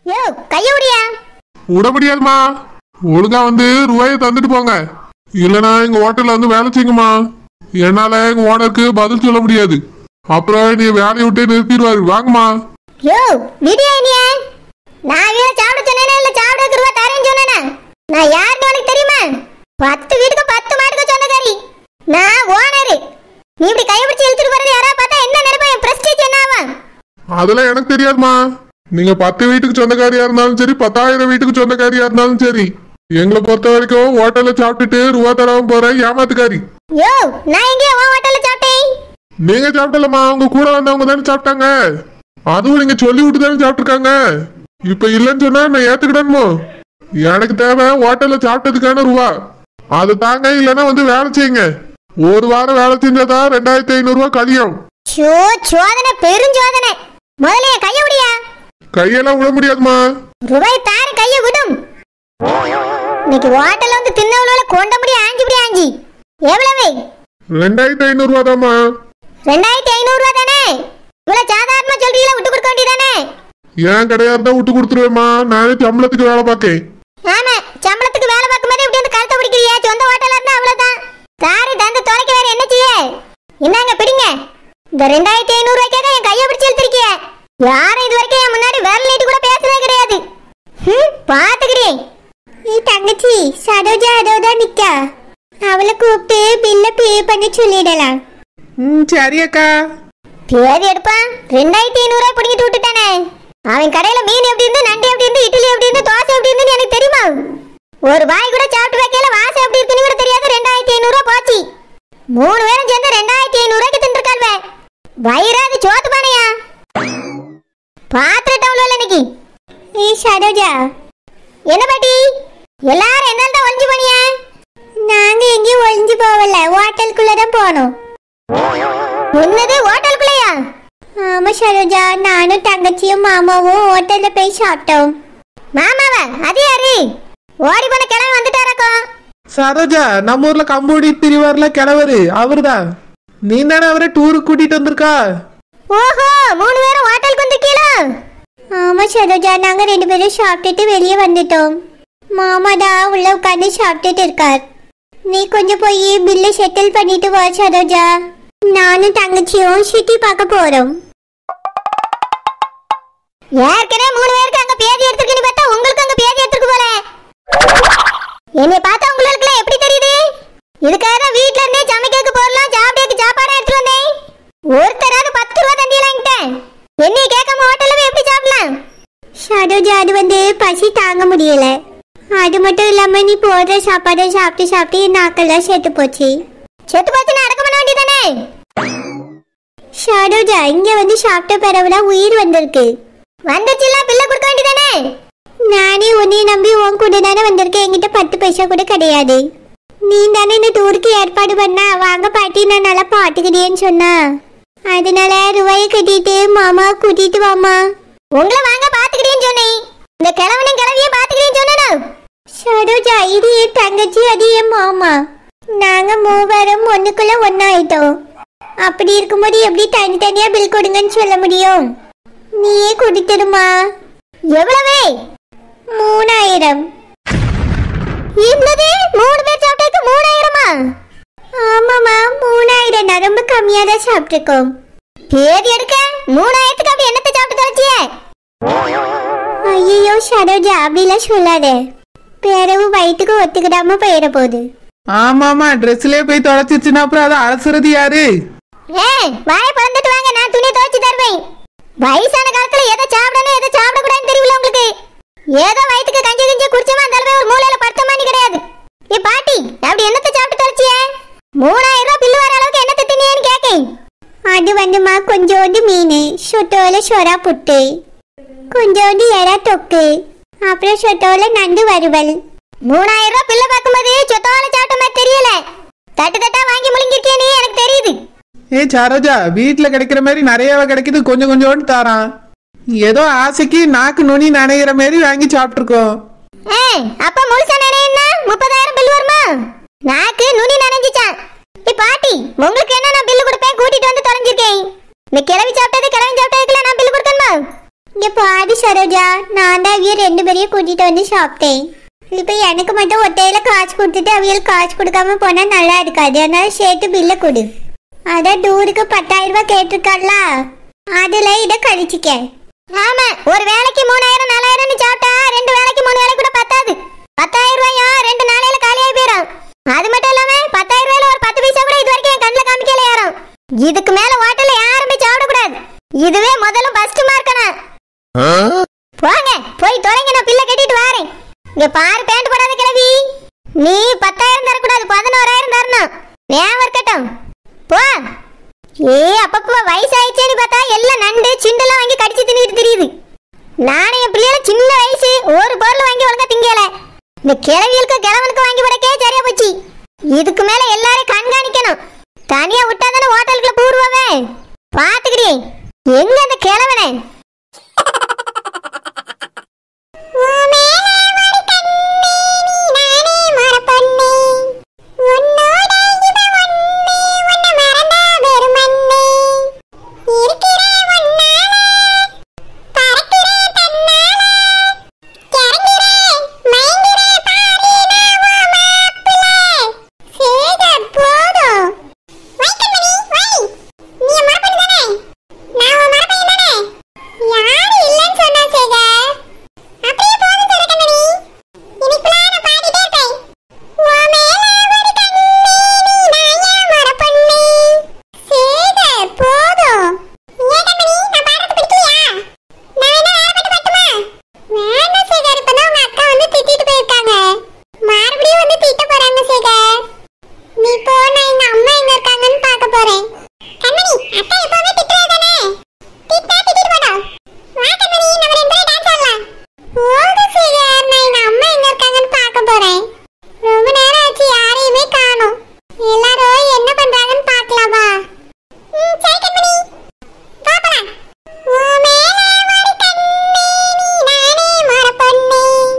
யோ கைய விடியா விட முடியாதுமா ஒழுங்கா வந்து ரூபாயை தந்துட்டு போங்க இல்லைன்னா எங்க ஹோட்டல்ல வந்து வேலை செய்யுங்கம்மா என்னால எங்க ஓனருக்கு பதில் சொல்ல முடியாது அப்புறம் நீ வேலையை விட்டு நிறுத்திடுவாரு வாங்கம்மா யோ விடியா நீ நான் வீட சாப்பிட சொன்னேனா இல்ல சாப்பிடறதுக்கு ரூபா தரேன்னு சொன்னேனா நான் யாருன்னு உனக்கு தெரியுமா பத்து வீட்டுக்கு பத்து மாட்டுக்கு சொந்தக்காரி நான் ஓனரு நீ இப்படி கைய பிடிச்சு இழுத்துட்டு போறது யாராவது பார்த்தா என்ன நினைப்பா என் பிரஸ்டீஜ் என்ன ஆகும் அதெல்லாம் எனக்கு தெரியாதுமா நீங்க பத்து வீட்டுக்கு சொந்தக்காரியா இருந்தாலும் சரி பத்தாயிரம் வீட்டுக்கு சொந்தக்காரியா இருந்தாலும் சரி எங்களை பொறுத்த வரைக்கும் ஹோட்டல்ல சாப்பிட்டுட்டு ரூபா தராம போற ஏமாத்துக்காரி யோ நான் எங்கே உன் ஹோட்டல்ல சாப்பிட்டேன் நீங்க சாப்பிட்டலம்மா உங்க கூட வந்தவங்க தானே சாப்பிட்டாங்க அதுவும் நீங்க சொல்லி விட்டு தானே சாப்பிட்டுருக்காங்க இப்ப இல்லைன்னு சொன்னா நான் ஏத்துக்கிடணுமோ எனக்கு தேவை ஹோட்டல்ல சாப்பிட்டதுக்கான ரூபா அது தாங்க இல்லைன்னா வந்து வேலை செய்யுங்க ஒரு வாரம் வேலை செஞ்சாதான் ரெண்டாயிரத்தி ஐநூறு ரூபாய் கழியும் ஷோ சோதனை பெருஞ்சோதனை முதல்ல என் கைய விடியா கையெல்லாம் விட முடியாதுமா ரூபாய் தாரு கைய விடும் இன்னைக்கு ஹோட்டல்ல வந்து தின்னவளோட கொண்ட முடி ஆஞ்சி முடி ஆஞ்சி எவ்வளவு ரெண்டாயிரத்தி ஐநூறு ரூபா தாம்மா ரெண்டாயிரத்தி ஐநூறு ரூபா தானே இவ்வளவு சாதாரணமா சொல்றீங்களா விட்டு கொடுக்க வேண்டியதானே ஏன் கடையா இருந்தா விட்டு கொடுத்துருவேம்மா நானே சம்பளத்துக்கு வேலை பார்க்கேன் ஆமா சம்பளத்துக்கு வேலை பார்க்கும்போது இப்படி வந்து கழுத்தை பிடிக்கிறியா சொந்த ஹோட்டலா இருந்தா அவ்வளவுதான் தாரு தந்து தொலைக்க வேற என்ன செய்ய இந்தாங்க பிடிங்க இந்த ரெண்டாயிரத்தி ஐநூறு ரூபாய்க்காக என் கையை பிடிச்சு இழுத்துருக்கிய யாரும் இது வரைக்கும் என் முன்னாடி விரல் நீட்டு கூட பேசுனதே கிடையாது ஹம், பாத்துக்கிறேன் நீ தங்கச்சி சரோஜா அதோதான் நிக்கா அவளை கூப்பிட்டு பில்ல பே பண்ணி சொல்லிடலாம் ம் சரி அக்கா தேதி எடுப்பான் ரெண்டாயிரத்தி ஐநூறு ரூபாய் பிடிங்கிட்டு விட்டுட்டானே அவன் கடையில மீன் எப்படி இருந்து நண்டு எப்படி இருந்து இட்லி எப்படி இருந்து தோசை எப்படி இருந்து எனக்கு தெரியுமா ஒரு வாய் கூட சாப்பிட்டு வைக்கல வாசம் எப்படி இருக்குன்னு கூட தெரியாது ரெண்டாயிரத்தி ஐநூறு ரூபாய் போச்சு மூணு பேரும் சேர்ந்து ரெண்டாயிரத்தி ஐநூறு ரூபாய்க்கு தின்றுக்காள்வே வயிறாது சோத்து பானையா பாத்திர டவுன்ல இன்னைக்கு நீ சரோஜா என்ன பாட்டி எல்லாரும் என்னால தான் ஒளிஞ்சு போனியா நாங்க எங்கேயும் ஒளிஞ்சு போகல ஹோட்டலுக்குள்ள தான் போனோம் என்னது ஹோட்டலுக்குள்ளயா ஆமா சரோஜா நானும் தங்கச்சியும் மாமாவும் ஹோட்டல்ல போய் சாப்பிட்டோம் மாமாவா அது யாரு ஓடி போன கிழமை வந்துட்டாராக்கோ சரோஜா நம்ம ஊர்ல கம்பூடி திரிவார்ல கிழவரு அவர்தான் நீ தானே அவரை டூருக்கு கூட்டிட்டு வந்திருக்கா ஓஹோ மூணு பேரும் ஹோட்டலுக்கு வந்திருக்கீங்களா ஆமா சரோஜா நாங்க ரெண்டு பேரும் சாப்பிட்டுட்டு வெளியே வந்துட்டோம் மாமா தான் உள்ள உட்காந்து சாப்பிட்டுட்டு இருக்கார் நீ கொஞ்சம் போய் பில்லை செட்டில் பண்ணிட்டு வா சரோஜா நானும் தங்கச்சியும் சுத்தி பார்க்க போறோம் ஏற்கனவே மூணு பேருக்கு அங்க பேதி எடுத்துருக்குன்னு பார்த்தா உங்களுக்கு அங்க பேதி எடுத்துருக்கு போல என்னை பார்த்தா உங்களுக்கு எப்படி தெரியுது இதுக்காக தான் வீட்ல இருந்தே சமைக்க போறலாம் சாப்பிடக்கு சாப்பாடு எடுத்துட்டு வந்தேன் ஒருத்தராவது பத்து ரூபா தந்தியலாங்கிட்டேன் என்னைய கேட்காம ஹோட்டல்ல போய் எப்படி சாப்பிடலாம் சரோஜா அது வந்து பசி தாங்க முடியல அது மட்டும் இல்லாம நீ போடுற சாப்பாடை சாப்பிட்டு சாப்பிட்டு என் நாக்கெல்லாம் செத்து போச்சு செத்து போச்சுன்னா அடக்கம் பண்ண வேண்டியதானே சரோஜா இங்க வந்து சாப்பிட்ட பிறகுதான் உயிர் வந்திருக்கு வந்துச்சுல பில்ல கொடுக்க வேண்டியதானே நானே உன்னை நம்பி உன் கூட தானே வந்திருக்கேன் என்கிட்ட பத்து பைசா கூட கிடையாது நீ தானே இந்த டூருக்கு ஏற்பாடு பண்ணா வாங்க பாட்டி நான் நல்லா பாட்டுக்கிட்டேன்னு சொன்னா அதனால ரூபாயை கட்டிட்டு மாமா கூட்டிட்டு வாமா உங்களை வாங்க பாத்துக்கிட்டேன்னு சொன்னேன் இந்த கிழவனும் கிழவியும் பாத்துக்கிட்டேன்னு சொன்னா சரோஜா இது என் தங்கச்சி அது என் மாமா நாங்க மூவரும் ஒண்ணுக்குள்ள ஒன்னாயிட்டோம் அப்படி இருக்கும்போது எப்படி தனித்தனியா பில் கொடுங்கன்னு சொல்ல முடியும் நீயே கொடுத்துருமா எவ்வளவு மூணாயிரம் என்னது மூணு பேர் சாப்பிட்டதுக்கு மூணாயிரமா ஆமாமா மூணாயிரம் தான் ரொம்ப கம்மியா தான் சாப்பிட்டுருக்கோம் தேதி எடுக்க மூணாயிரத்துக்கு அப்படி என்னத்தை சாப்பிட்டு தொலைச்சியே ஐயோ சரோஜா அப்படிலாம் சொல்லாத பிறகு வயிற்றுக்கு ஒத்துக்கிடாம போயிட போகுது ஆமாமா ட்ரெஸ்லயே போய் தொலைச்சிருச்சுன்னா அப்புறம் அதை அலசுறது யாரு ஏ வாய பறந்துட்டு வாங்க நான் துணி துவைச்சு தருவேன் வயசான காலத்துல எதை சாப்பிடணும் எதை சாப்பிடக்கூடாதுன்னு தெரியல உங்களுக்கு ஏதோ வயிற்றுக்கு கஞ்சி கஞ்சி குடிச்சோமா அந்த அளவு ஒரு மூலையில படுத்தமானி கிடையாது ஏ பாட்டி அப்படி என்னத்தை சாப்பிட்டு தொலைச்சியே மூணாயிரம் ரூபாய் பில்லு வர அளவுக்கு என்னத்தை தின்னியேன்னு கேக்கேன் அது வந்துமா கொஞ்சோண்டு மீன் சொட்டோல சொரா புட்டு கொஞ்சோண்டு எறா தொக்கு அப்புறம் சொட்டோல நண்டு வறுவல் மூணாயிரம் ரூபாய் பில்ல பார்க்கும்போது சொத்தோல சாப்பிட்ட மாதிரி தெரியல தட்டு தட்டா வாங்கி முழுங்கிருக்கேன்னு எனக்கு தெரியுது ஏ சரோஜா வீட்டுல கிடைக்கிற மாதிரி நிறையவா கிடைக்குது கொஞ்சம் கொஞ்சோண்டு தாரான் ஏதோ ஆசைக்கு நாக்கு நுனி நனைகிற மாதிரி வாங்கி சாப்பிட்டுருக்கோம் ஏய், அப்ப முழுசா நினைன்னா முப்பதாயிரம் பில் வருமா நாக்கு நுனி நனைஞ்சிச்சான் ஏ பாட்டி உங்களுக்கு என்ன நான் பில்லு கொடுப்பேன் கூட்டிட்டு வந்து தொலைஞ்சிருக்கேன் இந்த கிளவி சாப்பிட்டது கிளவி சாப்பிட்டதுக்குலாம் நான் பில்லு கொடுக்கணுமா இங்க பாரு சரோஜா நான் தான் அவிய ரெண்டு பேரையும் கூட்டிட்டு வந்து சாப்பிட்டேன் இப்போ எனக்கு மட்டும் ஒத்தையில காசு கொடுத்துட்டு அவியல் காசு கொடுக்காம போனா நல்லா இருக்காது அதனால சேர்த்து பில்ல கொடு அதான் டூருக்கு பத்தாயிரம் ரூபாய் கேட்டிருக்காள்ல அதுல இதை கழிச்சுக்க ஆமா ஒரு வேலைக்கு மூணாயிரம் நாலாயிரம் சாப்பிட்டா ரெண்டு வேலைக்கு மூணு வேலை கூட பத்தாது பத்தாயிரம் ரூபாயா ரெண்டு நாளையில காலியாகி போயிடும் அது மட்டும் இல்லாம பத்தாயிரம் ரூபாயில ஒரு பத்து பைசா கூட இது வரைக்கும் என் கண்ணில் காமிக்கல யாரும் இதுக்கு மேல ஹோட்டல்ல யாரும் போய் சாப்பிடக்கூடாது இதுவே முதல்ல ஃபர்ஸ்ட் மார்க்கணும் போங்க போய் தொலைங்க நான் பிள்ளை கட்டிட்டு வாரேன் இங்க பாரு பேண்ட் போடாத கிளவி நீ பத்தாயிரம் தரக்கூடாது பதினோராயிரம் தரணும் ஞாபகம் இருக்கட்டும் போ ஏ அப்பப்போ வயசாயிடுச்சேன்னு பார்த்தா எல்லாம் நண்டு சிண்டெல்லாம் வாங்கி கடிச்சு தின்னுட்டு தெரியுது நானும் என் பிள்ளைல சின்ன வயசு ஒரு பொருள் வாங்கி ஒழுங்கா திங்கல இந்த கிழவிகளுக்கு கிழவனுக்கு வாங்கி போடக்கே சரியா போச்சு இதுக்கு மேல எல்லாரையும் கண்காணிக்கணும் தனியா விட்டா தானே ஹோட்டலுக்குள்ள பூர்வமே பாத்துக்கிடி எங்க அந்த கிழவனே யாரு இல்லைன்னு சொன்னா சேகர் அப்படியே போதும் திறக்கணி இனிப்புலாம் நான் பாடிட்டே இருப்பேன் உன் மேல ஒரு கண்ணி நீ நாயா மரப்பண்ணி சேகர் போதும் ஏன் கண்மணி நான் பாடுறது பிடிக்கலையா நான் என்ன வேற பாட்டு பாட்டுமா வேண்டாம் சேகர் இப்பதான் உங்க அக்கா வந்து திட்டிட்டு போயிருக்காங்க மறுபடியும் வந்து திட்ட போறாங்க சேகர் நீ போ நான் எங்க அம்மா எங்க இருக்காங்கன்னு பார்க்க போறேன் கண்மணி அக்கா எப்பவுமே திட்டுறது தானே திட்டா திட்டிட்டு போட்டோம் வா கண்மணி நம்ம ரெண்டு பேரும் டான்ஸ் ஆடலாம் போக சேகர் நான் எங்க அம்மா எங்க இருக்காங்கன்னு பார்க்க போறேன் ரொம்ப நேரம் ஆச்சு யாரையுமே காணோம் எல்லாரும் என்ன பண்றாங்கன்னு பார்க்கலாம் வா ம், சரி கண்மணி பாப்பலாம் உன் மேல ஒரு கண்ணி நீ நானே மரப்பொண்ணு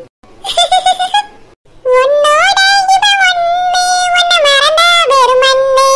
உன்னோட இவ ஒண்ணு உன்னை மறந்தா வெறும் மண்ணு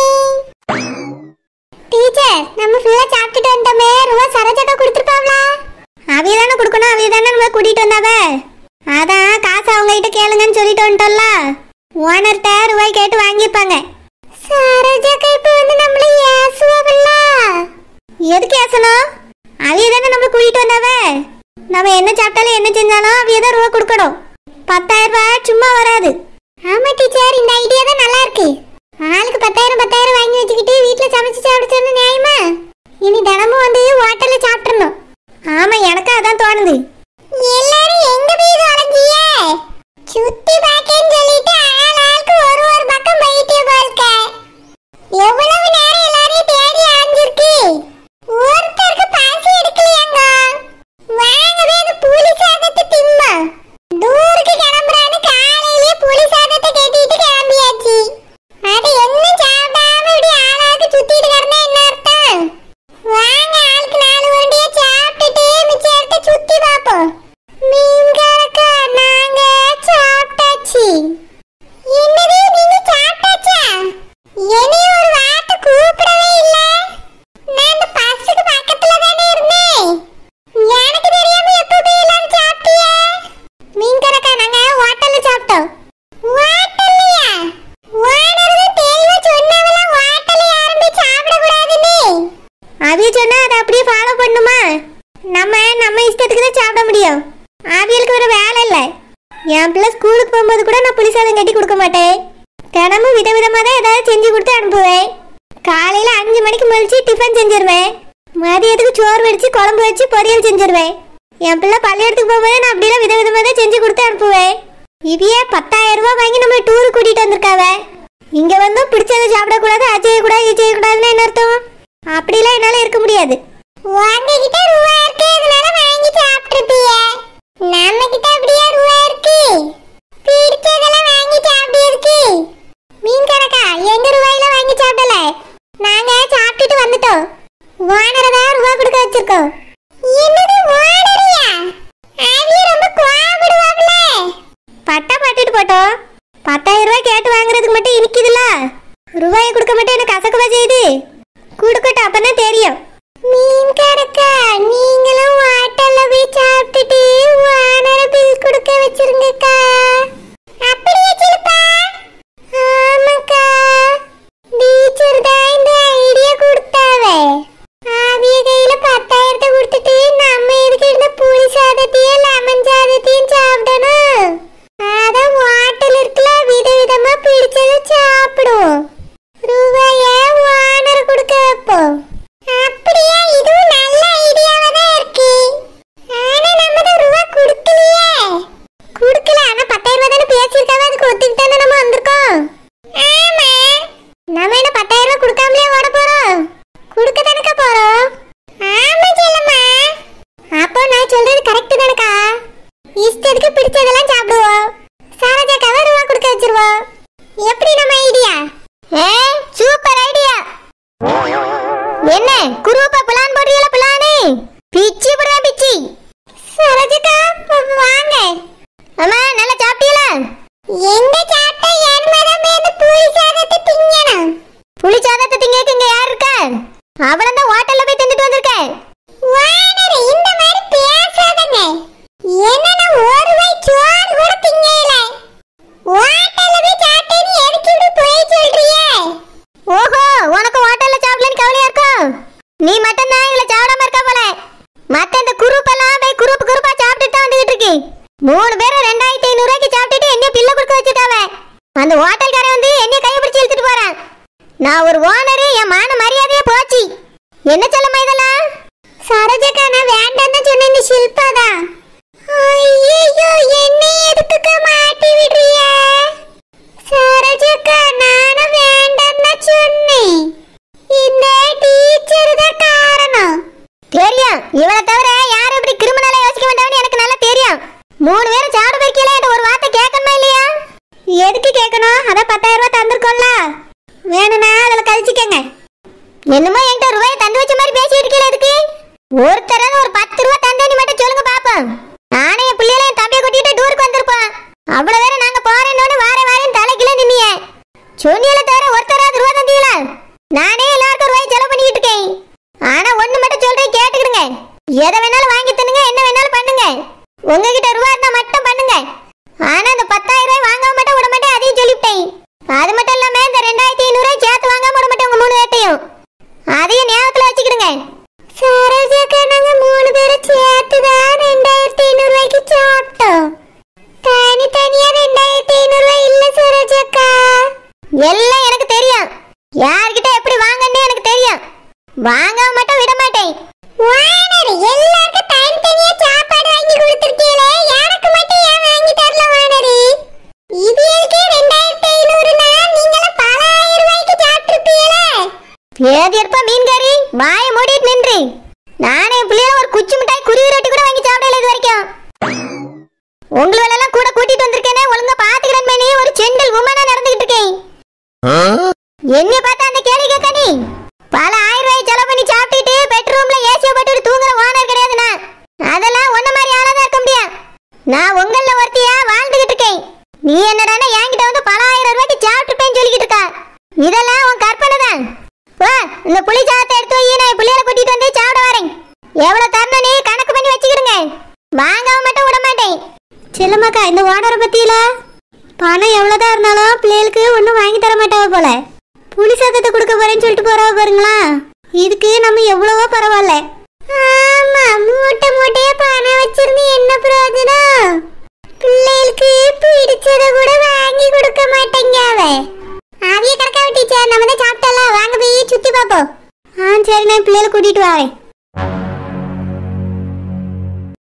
டீச்சர் நம்ம ஃபுல்லா சாப்பிட்டுட்டு வந்தோமே ரூபா சரோஜாக்கா கொடுத்துருப்பாங்களா அவிய தானே கொடுக்கணும் அவிய தானே நம்ம கூட்டிட்டு வந்தாவ அதான் காசு அவங்க கிட்ட கேளுங்கன்னு சொல்லிட்டு வந்துட்டோம்ல ஓனர்கிட்ட ரூபாய் கேட்டு வாங்கியிருப்பாங்க சரோஜாக்கா இப்போ வந்து நம்மள ஏசுவாங்கல்ல எதுக்கு ஏசணும் அவிய தானே நம்ம கூட்டிட்டு வந்தாவ நம்ம என்ன சாப்பிட்டாலும் என்ன செஞ்சாலும் அவிய தான் ரூபா கொடுக்கணும் பத்தாயிரம் ரூபாய் சும்மா வராது ஆமா டீச்சர் இந்த ஐடியா தான் நல்லா இருக்கு ஆளுக்கு பத்தாயிரம் பத்தாயிரம் வாங்கி வச்சுக்கிட்டு வீட்ல சமைச்சு சாப்பிடுச்சோன்னு நியாயமா இனி தினமும் வந்து ஹோட்டல்ல சாப்பிட்டுறணும் ஆமா எனக்கு அதான் தோணுது எல்லாரும் எங்க போய் தொலைஞ்சிய சுத்தி பாக்கேன்னு சொல்லிட்டு ஆள் ஆளுக்கு ஒரு ஒரு பக்கம் போயிட்டே போல்க எவ்வளவு நேரம் எல்லாரையும் தேடி அலைஞ்சிருக்கு ஒருத்தருக்கு பசி எடுக்கலையாங்க வாங்கவே அது புளி சாதத்தை திம்மா தூருக்கு கிளம்புறான்னு காலையிலேயே புளி சாதத்தை கட்டிட்டு கிளம்பியாச்சு அது என்ன சாப்பிடாம இப்படி ஆளாக்கு சுத்திட்டு கிடந்தா என்ன அர்த்தம் வாங்க ஆளுக்கு நாலு உருண்டையா சாப்பிட்டுட்டு மிச்சம் எடுத்து சுத்தி பார்ப்போம் மீன்காரக்கா நாங்க சாப்பிட்டாச்சு என்னது நீங்க சாப்பிட்டாச்சா என்னைய ஒரு வார்த்தை கூப்பிடவே இல்ல நான் இந்த பஸ்ஸுக்கு பக்கத்துல தானே இருந்தேன் எனக்கு தெரியாம எப்ப போய் எல்லாரும் சாப்பிட்டியா மீன்காரக்கா நாங்க ஹோட்டல்ல சாப்பிட்டோம் ஹோட்டல்லையா ஓனர் தெளிவா சொன்னவள ஹோட்டல்ல யாரும் போய் சாப்பிட கூடாதுன்னு அவிய சொன்னா அதை அப்படியே ஃபாலோ பண்ணுமா நம்ம நம்ம இஷ்டத்துக்கு தான் சாப்பிட முடியும் அவியலுக்கு ஒரு வேலை இல்லை என் பிள்ளை ஸ்கூலுக்கு போகும்போது கூட நான் புளிசாதம் கட்டி கொடுக்க மாட்டேன் தினமும் விதவிதமாக தான் ஏதாவது செஞ்சு கொடுத்து அனுப்புவேன் காலையில் அஞ்சு மணிக்கு முழிச்சு டிஃபன் செஞ்சிருவேன் மதியத்துக்கு சோறு வடிச்சு குழம்பு வச்சு பொரியல் செஞ்சிருவேன் என் பிள்ளை பள்ளியிடத்துக்கு போகும்போது நான் அப்படிலாம் விதவிதமாக தான் செஞ்சு கொடுத்து அனுப்புவேன் இவையே பத்தாயிரம் ரூபாய் வாங்கி நம்ம டூர் கூட்டிட்டு வந்திருக்காவ இங்க வந்து பிடிச்சதை சாப்பிடக்கூடாது அது செய்யக்கூடாது இது செய்யக்கூடாதுன்னு என்ன அர்த்தம் அப்படிலாம் என்னால இருக்க முடியாது உங்ககிட்ட ரூபா இருக்கு அதனால வாங்கி சாப்பிட்டுருப்பிய நம்ம கிட்ட அப்படியே ரூபா இருக்கு பிடிச்சதெல்லாம் வாங்கி சாப்பிட்டு மீன் கணக்கா எங்க ரூபாயில வாங்கி சாப்பிடல நாங்க சாப்பிட்டுட்டு வந்துட்டோம் ஓனரை தான் ரூபா கொடுக்க வச்சிருக்கோம் என்னது ஓனரியா அது ரொம்ப கோவப்படுவாங்களே பட்டா பட்டுட்டு போட்டோம் பத்தாயிரம் ரூபாய் கேட்டு வாங்குறதுக்கு மட்டும் இனிக்குதுல்ல ரூபாயை கொடுக்க மட்டும் எனக்கு கசக்கவா செய்யுது கொடுக்கட்டும் அப்பதான் தெரியும் மீன் கணக்கா நீங்களும் மூணு பேரும் ரெண்டாயிரத்தி ஐநூறு ரூபாய்க்கு சாப்பிட்டுட்டு என்ன பிள்ளை கொடுக்க வச்சுட்டாவ அந்த ஹோட்டல்காரன் வந்து என்ன கையை பிடிச்சு இழுத்துட்டு போறான் நான் ஒரு ஓனரு என் மான மரியாதையே போச்சு என்ன சொல்லமா இதெல்லாம் சரோஜக்கா நான் வேண்டாம் தான் சொன்ன இந்த ஷில்பா தான் ஐயோ என்ன எதுக்குக்கா மாட்டி விடுறிய சரோஜக்கா நானும் வேண்டாம் தான் சொன்னேன் இந்த டீச்சர் தான் காரணம் தெரியும் இவளை தவிர யாரும் இப்படி கிரிமினலா யோசிக்க வேண்டாம்னு எனக்கு நல்லா தெரியும் மூணு பேரும் சாப்பிட போய்க்கல என்ற ஒரு வார்த்தை கேட்கணுமா இல்லையா எதுக்கு கேட்கணும் அதான் பத்தாயிரம் ரூபாய் தந்திருக்கோம்ல வேணும்னா அதில் கழிச்சுக்கங்க என்னமோ என்கிட்ட ரூபாய் தந்து வச்ச மாதிரி பேசிட்டு இருக்கீங்க எதுக்கு ஒருத்தராவது ஒரு பத்து ரூபா தந்தேன்னு மட்டும் சொல்லுங்க பாப்போம் நானே என் பிள்ளைகளை என் தம்பியை கூட்டிட்டு டூருக்கு வந்திருப்போம் அவ்வளவு வேற நாங்க போறேன்னு வாரே வாரேன்னு தலைக்கில நின்னிய சொன்னியில தவிர ஒருத்தராவது ரூபா தந்தீங்களா நானே எல்லாருக்கும் ரூபாய் செலவு பண்ணிக்கிட்டு இருக்கேன் ஆனா ஒண்ணு மட்டும் சொல்றேன் கேட்டுக்கிடுங்க எதை வேணாலும் வாங்கி தந்துங்க என்ன வேணாலும் பண்ணுங்க உங்ககிட்ட ரூபா இருந்தா மட்டும் பண்ணுங்க ஆனா இந்த பத்தாயிரம் ரூபாய் வாங்காம மட்டும் விட மாட்டேன் அதையும் சொல்லிவிட்டேன் அது மட்டும் இல்லாம இந்த ரெண்டாயிரத்தி ஐநூறு ரூபாய் சேர்த்து வாங்காம விட மாட்டேன் உங்க மூணு பேர்ட்டையும் அதையும் ஞாபகத்துல வச்சுக்கிடுங்க சரோஜாக்கா நாங்க மூணு பேரும் சேர்த்து தான் ரெண்டாயிரத்தி ஐநூறு ரூபாய்க்கு சாப்பிட்டோம் தனி தனியா ரெண்டாயிரத்தி ஐநூறு ரூபாய் இல்ல சரோஜாக்கா எல்லாம் எனக்கு தெரியும் யார்கிட்ட எப்படி வாங்கன்னு எனக்கு தெரியும் வாங்காம மட்டும் விட மாட்டேன் வானர் எல்லாருக்கும் தனித்தனியா சாப்பாடு வாங்கி கொடுத்திருக்கீங்களே எனக்கு மட்டும் ஏன் வாங்கி தரல வானரு இது எதுக்கு ரெண்டாயிரத்தி ஐநூறுனா நீங்களும் பல ஆயிரம் ரூபாய்க்கு சாப்பிட்டுருப்பீங்களே பேதியற்பா மீன்காரி வாய மூடிட்டு நின்று நானே என் பிள்ளைல ஒரு குச்சி மிட்டாய் குருவி ரொட்டி கூட வாங்கி சாப்பிடல இது வரைக்கும் உங்களெல்லாம் கூட கூட்டிட்டு வந்திருக்கேனே ஒழுங்கா பாத்துக்கிறேன் மேனி ஒரு செண்டல் உமனா நடந்துகிட்டு இருக்கேன் என்ன பார்த்தா அந்த கேள்வி கேட்க நீ பல ஆயிரம் ரூபாய் செலவு பண்ணி சாப்பிட்டுட்டு பெட்ரூம்ல ஏசியை போட்டுட்டு தூங்குற ஓனர் கிடையாதுண்ணா அதெல்லாம் ஒன்ன மாதிரி ஆளாதான் இருக்க முடியும் நான் உங்கள ஒருத்தியா வாழ்ந்துகிட்டு இருக்கேன் நீ என்னடானா என்கிட்ட வந்து பல ஆயிரம் ரூபாய்க்கு சாப்பிட்டுப்பேன்னு சொல்லிக்கிட்டு இருக்கா இதெல்லாம் உன் கற்பனை தான் வா இந்த புளி சாதத்தை எடுத்து வை நான் என் பிள்ளைகளை கூட்டிட்டு வந்து சாப்பிட வரேன் எவ்வளவு தரணும் நீ கணக்கு பண்ணி வச்சுக்கிடுங்க வாங்காம மட்டும் விட மாட்டேன் செல்லம்மாக்கா இந்த ஓனரை பத்தியில பணம் எவ்வளவுதான் இருந்தாலும் பிள்ளைகளுக்கு ஒன்றும் வாங்கி தர மாட்டாவ போல புளி சாதத்தை கொடுக்க போறேன்னு சொல்லிட்டு போறவ பாருங்களா இதுக்கு நம்ம எவ்வளவோ பரவாயில்ல ஆமா மூட்டை மூட்டையா பணம் வச்சிருந்து என்ன பிரயோஜனம் பிள்ளைகளுக்கு பிடிச்சத கூட வாங்கி கொடுக்க மாட்டேங்க அவ அவிய கணக்கா டீச்சர் நம்ம தான் சாப்பிட்டல வாங்க போய் சுத்தி பாப்போம் ஆ சரி நான் பிள்ளைகளை கூட்டிட்டு வரேன்